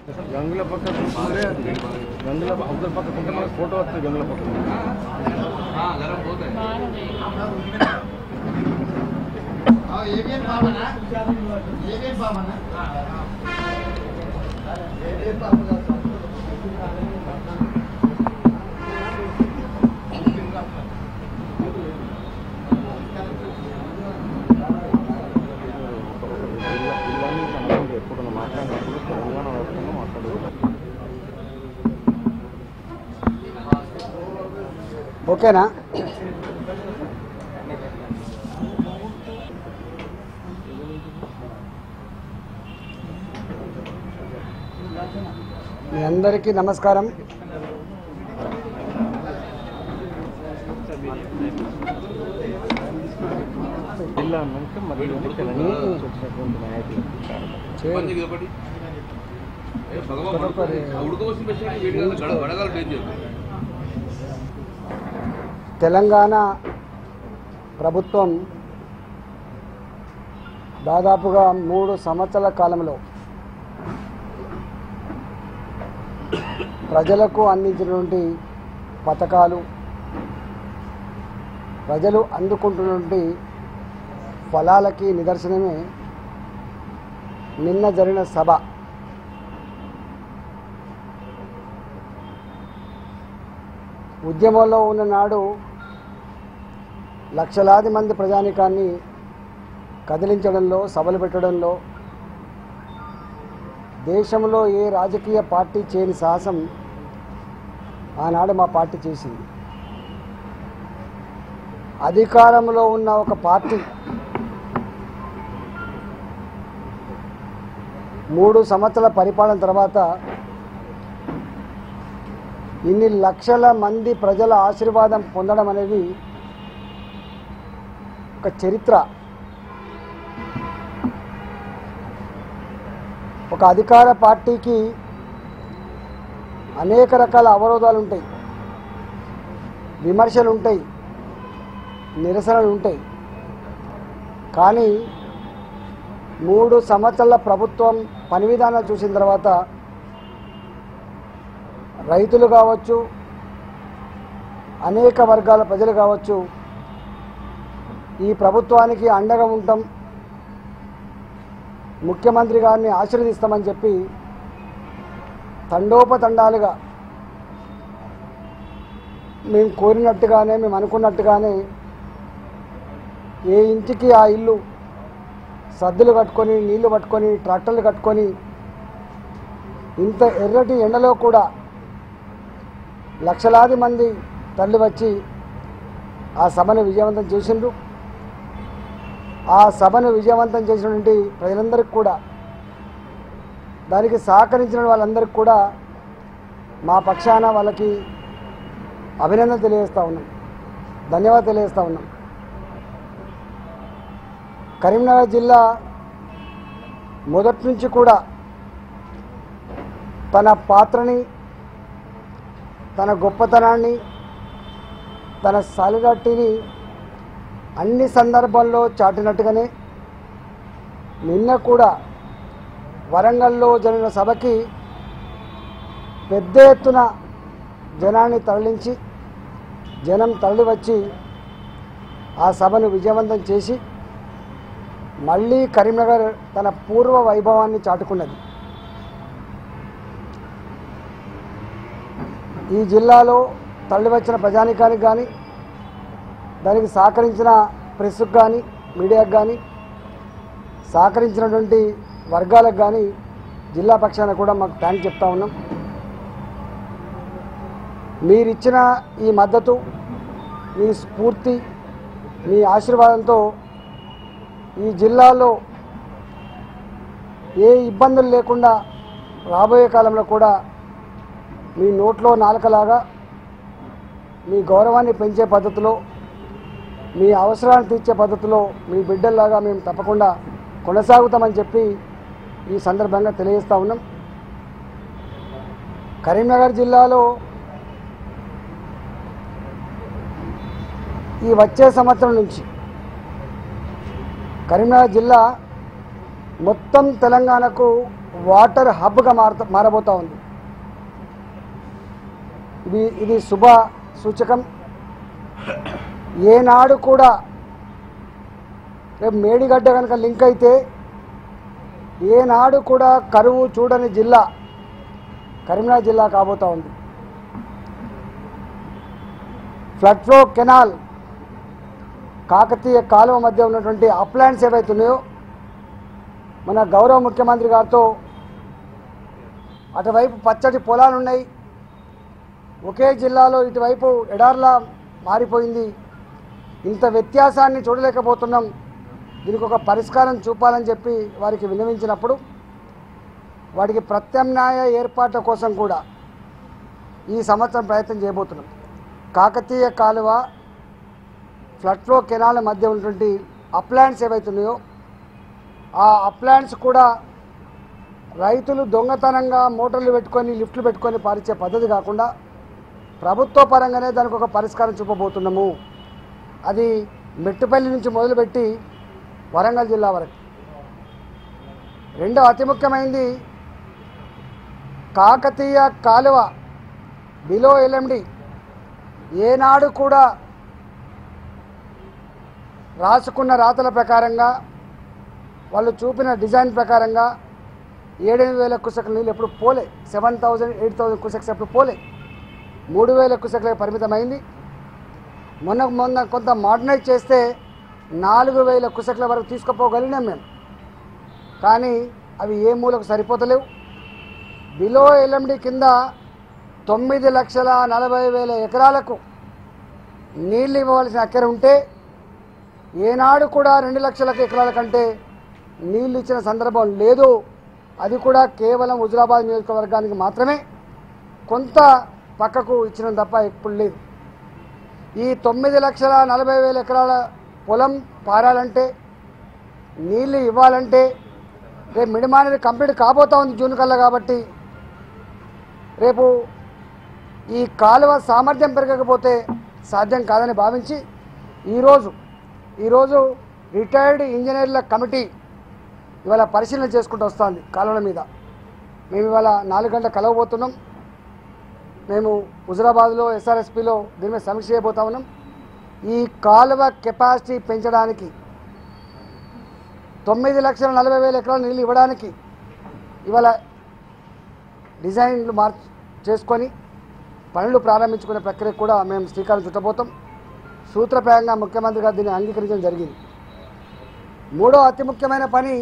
గంగుల పక్క చూసుకుంటే గంగుల అవతల పక్క ఉంటే మనకు ఫోటో వస్తుంది గంగుల పక్క జిల్లా జిల్లాని సంబంధించి ఎప్పుడు మాట్లాడినప్పుడు తెలంగాణ వస్తుందో మాట్లాడుతున్నాం ఓకేనా మీ అందరికీ నమస్కారం జిల్లా నుంచి మరియు తెలంగాణ నుంచి వచ్చినటువంటి నాయకులు తెలంగాణ ప్రభుత్వం దాదాపుగా మూడు సంవత్సరాల కాలంలో ప్రజలకు అందించినటువంటి పథకాలు ప్రజలు అందుకుంటున్నటువంటి ఫలాలకి నిదర్శనమే నిన్న జరిగిన సభ ఉద్యమంలో ఉన్న నాడు లక్షలాది మంది ప్రజానికాన్ని కదిలించడంలో సభలు పెట్టడంలో దేశంలో ఏ రాజకీయ పార్టీ చేయని సాహసం ఆనాడు మా పార్టీ చేసింది అధికారంలో ఉన్న ఒక పార్టీ మూడు సంవత్సరాల పరిపాలన తర్వాత ఇన్ని లక్షల మంది ప్రజల ఆశీర్వాదం పొందడం అనేది ఒక చరిత్ర ఒక అధికార పార్టీకి అనేక రకాల అవరోధాలు ఉంటాయి విమర్శలు ఉంటాయి నిరసనలు ఉంటాయి కానీ మూడు సంవత్సరాల ప్రభుత్వం పని విధానాలు చూసిన తర్వాత రైతులు కావచ్చు అనేక వర్గాల ప్రజలు కావచ్చు ఈ ప్రభుత్వానికి అండగా ఉంటాం ముఖ్యమంత్రి గారిని ఆశీర్వదిస్తామని చెప్పి తండోపతండాలుగా మేము కోరినట్టుగానే మేము అనుకున్నట్టుగానే ఏ ఇంటికి ఆ ఇల్లు సద్దులు కట్టుకొని నీళ్లు పట్టుకొని ట్రాక్టర్లు కట్టుకొని ఇంత ఎర్రటి ఎండలో కూడా లక్షలాది మంది తల్లి వచ్చి ఆ సభను విజయవంతం చేసిండ్రు ఆ సభను విజయవంతం చేసినటువంటి ప్రజలందరికీ కూడా దానికి సహకరించిన వాళ్ళందరికీ కూడా మా పక్షాన వాళ్ళకి అభినందన తెలియజేస్తూ ఉన్నాం ధన్యవాదాలు తెలియజేస్తూ ఉన్నాం కరీంనగర్ జిల్లా మొదటి నుంచి కూడా తన పాత్రని తన గొప్పతనాన్ని తన సాలిడట్టిని అన్ని సందర్భాల్లో చాటినట్టుగానే నిన్న కూడా వరంగల్లో జరిగిన సభకి పెద్ద ఎత్తున జనాన్ని తరలించి జనం తరలి వచ్చి ఆ సభను విజయవంతం చేసి మళ్ళీ కరీంనగర్ తన పూర్వ వైభవాన్ని చాటుకున్నది ఈ జిల్లాలో తరలివచ్చిన ప్రజానికానికి కానీ దానికి సహకరించిన ప్రెస్కు కానీ మీడియాకు కానీ సహకరించినటువంటి వర్గాలకు కానీ జిల్లా పక్షాన కూడా మాకు థ్యాంక్ చెప్తా ఉన్నాం మీరిచ్చిన ఈ మద్దతు మీ స్ఫూర్తి మీ ఆశీర్వాదంతో ఈ జిల్లాలో ఏ ఇబ్బందులు లేకుండా రాబోయే కాలంలో కూడా మీ నోట్లో నాలుకలాగా మీ గౌరవాన్ని పెంచే పద్ధతిలో మీ అవసరాన్ని తీర్చే పద్ధతిలో మీ బిడ్డల్లాగా మేము తప్పకుండా కొనసాగుతామని చెప్పి ఈ సందర్భంగా తెలియజేస్తూ ఉన్నాం కరీంనగర్ జిల్లాలో ఈ వచ్చే సంవత్సరం నుంచి కరీంనగర్ జిల్లా మొత్తం తెలంగాణకు వాటర్ హబ్గా మారుత మారబోతూ ఉంది ఇది ఇది శుభ సూచకం ఏనాడు కూడా రేపు మేడిగడ్డ కనుక లింక్ అయితే ఏనాడు కూడా కరువు చూడని జిల్లా కరీంనగర్ జిల్లా కాబోతూ ఉంది ఫ్లడ్ ఫ్లో కెనాల్ కాకతీయ కాలువ మధ్య ఉన్నటువంటి అప్లాండ్స్ ఏవైతున్నాయో మన గౌరవ ముఖ్యమంత్రి గారితో అటువైపు పచ్చటి పొలాలు ఉన్నాయి ఒకే జిల్లాలో ఇటువైపు ఎడార్లా మారిపోయింది ఇంత వ్యత్యాసాన్ని చూడలేకపోతున్నాం దీనికి ఒక పరిష్కారం చూపాలని చెప్పి వారికి విన్నవించినప్పుడు వాటికి ప్రత్యామ్నాయ ఏర్పాట్ల కోసం కూడా ఈ సంవత్సరం ప్రయత్నం చేయబోతున్నాం కాకతీయ కాలువ ఫ్లడ్ ఫ్లో కెనాల్ మధ్య ఉన్నటువంటి అప్లాండ్స్ ఏవైతున్నాయో ఆ అప్లాండ్స్ కూడా రైతులు దొంగతనంగా మోటార్లు పెట్టుకొని లిఫ్ట్లు పెట్టుకొని పారించే పద్ధతి కాకుండా ప్రభుత్వ పరంగానే దానికి ఒక పరిష్కారం చూపబోతున్నాము అది మెట్టుపల్లి నుంచి మొదలుపెట్టి వరంగల్ జిల్లా వరకు రెండో అతి ముఖ్యమైనది కాకతీయ కాలువ బిలో ఎల్ఎండి ఏనాడు కూడా రాసుకున్న రాతల ప్రకారంగా వాళ్ళు చూపిన డిజైన్ ప్రకారంగా ఏడెనిమిది వేల కుసకుల నీళ్ళు ఎప్పుడు పోలే seven thousand eight thousand cusecs ఎప్పుడు పోలే మూడు వేల కుసకులకు పరిమితమైంది మొన్న మొన్న కొంత మోడర్నైజ్ చేస్తే నాలుగు వేల కుసకుల వరకు తీసుకుపోగలిగినాం మేము కానీ అవి ఏ మూలకు సరిపోతలేవు బిలో ఎల్ఎండి కింద తొమ్మిది లక్షల నలభై వేల ఎకరాలకు నీళ్ళు ఇవ్వవలసిన అక్కర ఉంటే ఏనాడు కూడా రెండు లక్షల ఎకరాల కంటే నీళ్ళు ఇచ్చిన సందర్భం లేదు అది కూడా కేవలం హుజురాబాద్ నియోజకవర్గానికి మాత్రమే కొంత పక్కకు ఇచ్చిన తప్ప ఎప్పుడు లేదు ఈ తొమ్మిది లక్షల నలభై వేల ఎకరాల పొలం పారాలంటే నీళ్ళు ఇవ్వాలంటే రేపు మిడిమానేది కంప్లీట్ కాబోతా ఉంది జూన్ కల్లా కాబట్టి రేపు ఈ కాలువ సామర్థ్యం పెరగకపోతే సాధ్యం కాదని భావించి ఈరోజు ఈరోజు రిటైర్డ్ ఇంజనీర్ల కమిటీ ఇవాళ పరిశీలన చేసుకుంటూ వస్తుంది కాలువల మీద మేము ఇవాళ నాలుగు గంటల కలవబోతున్నాం మేము హుజరాబాద్లో ఎస్ఆర్ఎస్పిలో దీని మీద సమీక్ష చేయబోతా ఉన్నాం ఈ కాలువ కెపాసిటీ పెంచడానికి తొమ్మిది లక్షల నలభై వేల ఎకరాల నీళ్ళు ఇవ్వడానికి ఇవాళ డిజైన్లు మార్చ్ చేసుకొని పనులు ప్రారంభించుకునే ప్రక్రియ కూడా మేము శ్రీకారం చుట్టబోతాం సూత్రప్రాయంగా ముఖ్యమంత్రి గారు దీన్ని అంగీకరించడం జరిగింది మూడో అతి ముఖ్యమైన పని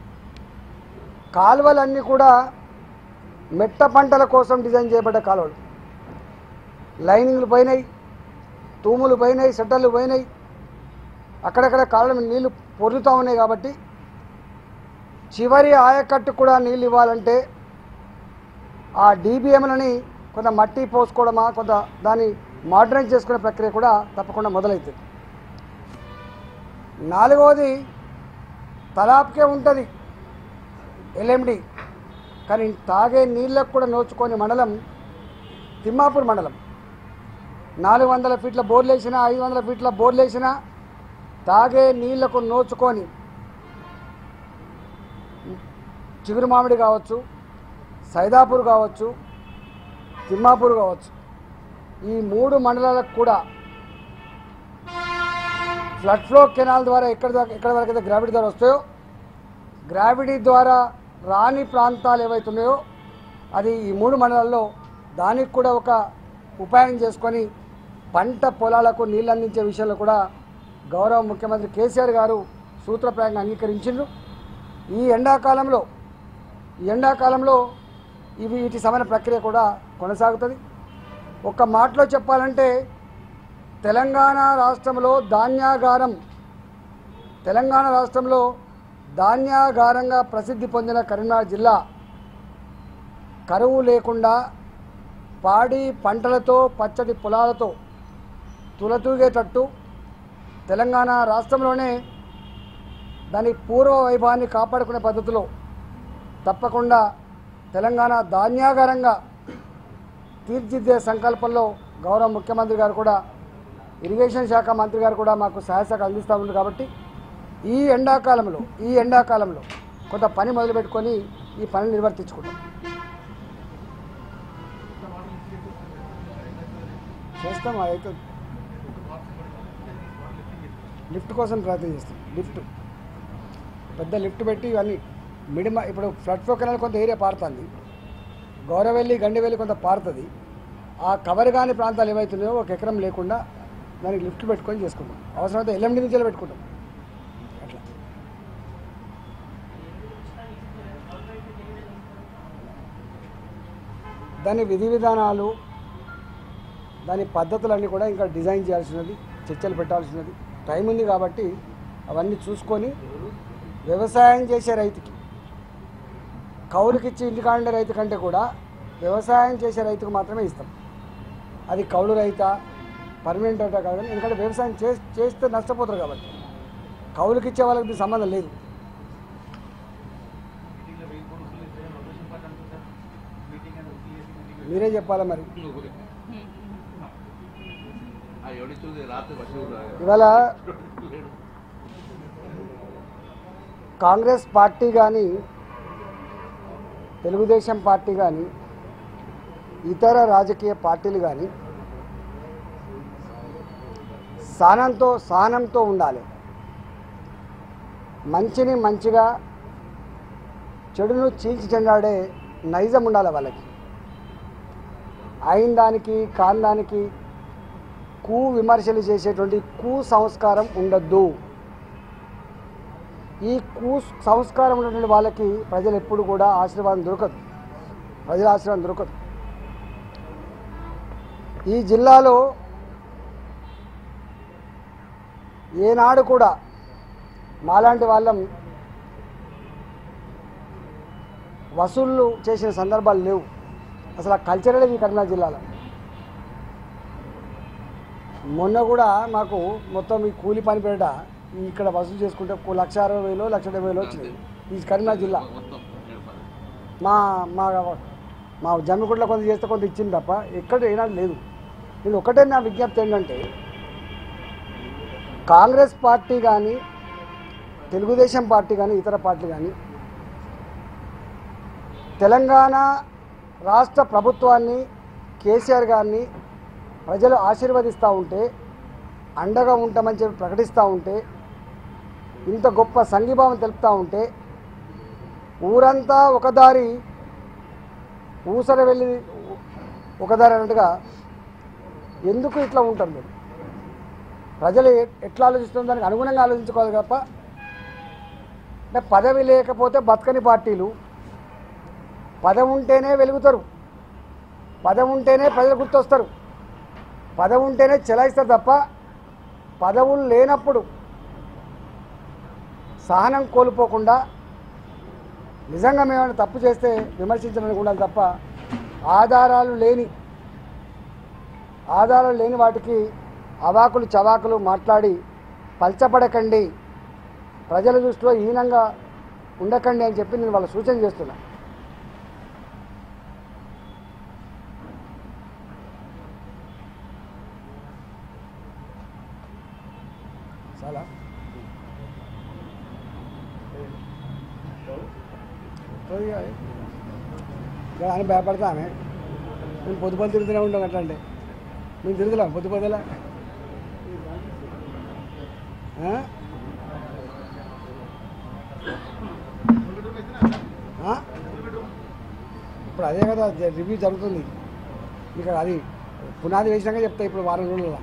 కాలువలన్నీ కూడా మెట్ట పంటల కోసం డిజైన్ చేయబడ్డ కాలువలు లైనింగ్లు పోయినాయి తూములు పోయినాయి షట్టర్లు పోయినాయి అక్కడక్కడ కాలువల మీద నీళ్లు పొర్లుతూ ఉన్నాయి కాబట్టి చివరి ఆయకట్టు కూడా నీళ్ళు ఇవ్వాలంటే ఆ డీబీఎంలని కొంత మట్టి పోసుకోవడమా కొంత దాన్ని మోడర్నైజ్ చేసుకునే ప్రక్రియ కూడా తప్పకుండా మొదలవుతుంది నాలుగవది తలాప్కే ఉంటుంది ఎల్ఎండి కానీ తాగే నీళ్ళకు కూడా నోచుకొని మండలం తిమ్మాపూర్ మండలం నాలుగు వందల ఫీట్ల బోర్లు వేసినా ఐదు వందల ఫీట్ల బోర్లు వేసినా తాగే నీళ్లకు నోచుకొని చిగురు మామిడి కావచ్చు సైదాపూర్ కావచ్చు తిమ్మాపూర్ కావచ్చు ఈ మూడు మండలాలకు కూడా ఫ్లడ్ ఫ్లో కెనాల్ ద్వారా ఎక్కడ దాకా ఎక్కడ వరకు అయితే గ్రావిటీ ద్వారా వస్తాయో గ్రావిటీ ద్వారా రాని ప్రాంతాలు ఏవైతే ఉన్నాయో అది ఈ మూడు మండలాల్లో దానికి కూడా ఒక ఉపాయం చేసుకొని పంట పొలాలకు నీళ్ళు అందించే విషయంలో కూడా గౌరవ ముఖ్యమంత్రి కేసీఆర్ గారు సూత్రప్రాయంగా అంగీకరించిండ్రు ఈ ఎండాకాలంలో ఈ ఎండాకాలంలో ఇవి వీటి సమాన ప్రక్రియ కూడా కొనసాగుతుంది ఒక్క మాటలో చెప్పాలంటే తెలంగాణ రాష్ట్రంలో ధాన్యాగారం తెలంగాణ రాష్ట్రంలో ధాన్యాగారంగా ప్రసిద్ధి పొందిన కరీంనగర్ జిల్లా కరువు లేకుండా పాడి పంటలతో పచ్చటి పొలాలతో తులతూగేటట్టు తెలంగాణ రాష్ట్రంలోనే దాని పూర్వ వైభవాన్ని కాపాడుకునే పద్ధతిలో తప్పకుండా తెలంగాణ ధాన్యాగారంగా తీర్చిదిద్దే సంకల్పంలో గౌరవ ముఖ్యమంత్రి గారు కూడా ఇరిగేషన్ శాఖ మంత్రి గారు కూడా మాకు సహాయ శాఖ అందిస్తూ ఉంది కాబట్టి ఈ ఎండాకాలంలో ఈ ఎండాకాలంలో కొంత పని మొదలుపెట్టుకొని ఈ పనిని నిర్వర్తించుకుంటాం చేస్తాం అదైతే లిఫ్ట్ కోసం ప్రయత్నం చేస్తాం లిఫ్ట్ పెద్ద లిఫ్ట్ పెట్టి ఇవన్నీ మిడిమ ఇప్పుడు ఫ్లడ్ ఫ్లో కెనాల్ కొంత ఏరియా పారుతుంది గౌరవెల్లి గండివెల్లి కొంత పారుతుంది ఆ కవర్ కాని ప్రాంతాలు ఏవైతున్నాయో ఒక ఎకరం లేకుండా దానికి లిఫ్ట్ పెట్టుకొని చేసుకుంటాం అవసరమైతే ఎల్ఎండి నుంచి పెట్టుకుంటాం అట్లా దాని విధి విధానాలు దాని పద్ధతులన్నీ కూడా ఇంకా డిజైన్ చేయాల్సినది చర్చలు పెట్టాల్సినది టైం ఉంది కాబట్టి అవన్నీ చూసుకొని వ్యవసాయం చేసే రైతుకి కౌలుకిచ్చి ఇంటికాండే రైతు కంటే కూడా వ్యవసాయం చేసే రైతుకు మాత్రమే ఇస్తాం అది కౌలు రైతా పర్మనెంట్ రైతా కాదు కానీ ఎందుకంటే వ్యవసాయం చే చేస్తే నష్టపోతారు కాబట్టి కౌలుకిచ్చే వాళ్ళకి దీనికి సంబంధం లేదు మీరే చెప్పాలా మరి ఆ ఎవడిచ్చింది రాత్రి వచ్చి ఇవాళ కాంగ్రెస్ పార్టీ కానీ తెలుగుదేశం పార్టీ కానీ ఇతర రాజకీయ పార్టీలు కానీ సహనంతో సహనంతో ఉండాలి మంచిని మంచిగా చెడును చీల్చి చెండాడే నైజం ఉండాలి వాళ్ళకి అయిన దానికి కాని దానికి కు విమర్శలు చేసేటువంటి కు సంస్కారం ఉండద్దు ఈ కు సంస్కారం ఉన్నటువంటి వాళ్ళకి ప్రజలు ఎప్పుడు కూడా ఆశీర్వాదం దొరకదు ప్రజల ఆశీర్వాదం దొరకదు ఈ జిల్లాలో ఏనాడు కూడా మాలాంటి వాళ్ళం వసూళ్ళు చేసిన సందర్భాలు లేవు అసలు ఆ కల్చరే లేదు ఈ కరీంనగర్ జిల్లాలో మొన్న కూడా మాకు మొత్తం ఈ కూలి పని పేరిట ఈ ఇక్కడ వసూలు చేసుకుంటే ఒక లక్ష అరవై వేలు లక్ష డెబ్బై వేలు వచ్చినాయి ఈ కరీంనగర్ జిల్లా మొత్తం ఏడు పది. మా మా మా జమ్మికుంటలో కొంత చేస్తే కొంత ఇచ్చింది తప్ప ఎక్కడ ఏనాడు లేదు నేను ఒకటే నా విజ్ఞప్తి ఏంటంటే కాంగ్రెస్ పార్టీ కానీ తెలుగుదేశం పార్టీ కానీ ఇతర పార్టీ కానీ తెలంగాణ రాష్ట్ర ప్రభుత్వాన్ని కేసీఆర్ గారిని ప్రజలు ఆశీర్వదిస్తూ ఉంటే అండగా ఉంటామని చెప్పి ప్రకటిస్తూ ఉంటే ఇంత గొప్ప సంఘీభావం తెలుపుతూ ఉంటే ఊరంతా ఒక దారి ఊసర వెళ్ళి ఒక దారి అన్నట్టుగా ఎందుకు ఇట్లా ఉంటారు మీరు ప్రజలు ఎ- ఎట్లా ఆలోచిస్తుందో దానికి అనుగుణంగా ఆలోచించుకోవాలి తప్ప అంటే పదవి లేకపోతే బతకని పార్టీలు పదవి ఉంటేనే వెలుగుతారు పదవి ఉంటేనే ప్రజలు గుర్తొస్తారు పదవి ఉంటేనే చెలాయిస్తారు తప్ప పదవులు లేనప్పుడు సహనం కోల్పోకుండా నిజంగా మేము తప్పు చేస్తే విమర్శించడానికి ఉండాలి తప్ప ఆధారాలు లేని ఆధారాలు లేని వాటికి అవాకులు చవాకులు మాట్లాడి పల్చపడకండి ప్రజల దృష్టిలో హీనంగా ఉండకండి అని చెప్పి నేను వాళ్ళ సూచన చేస్తున్నా చాలా అని భయపడతా ఆమె మేము పొద్దు పొద్దు తిరుగుతూనే ఉంటాం అట్లా అంటే మేము తిరుగుతున్నాం పొద్దు పొద్దులా ఆ? ఆ? ఇప్పుడు అదే కదా రివ్యూ జరుగుతుంది ఇక అది పునాది వేసినాక చెప్తా ఇప్పుడు వారం రోజుల్లో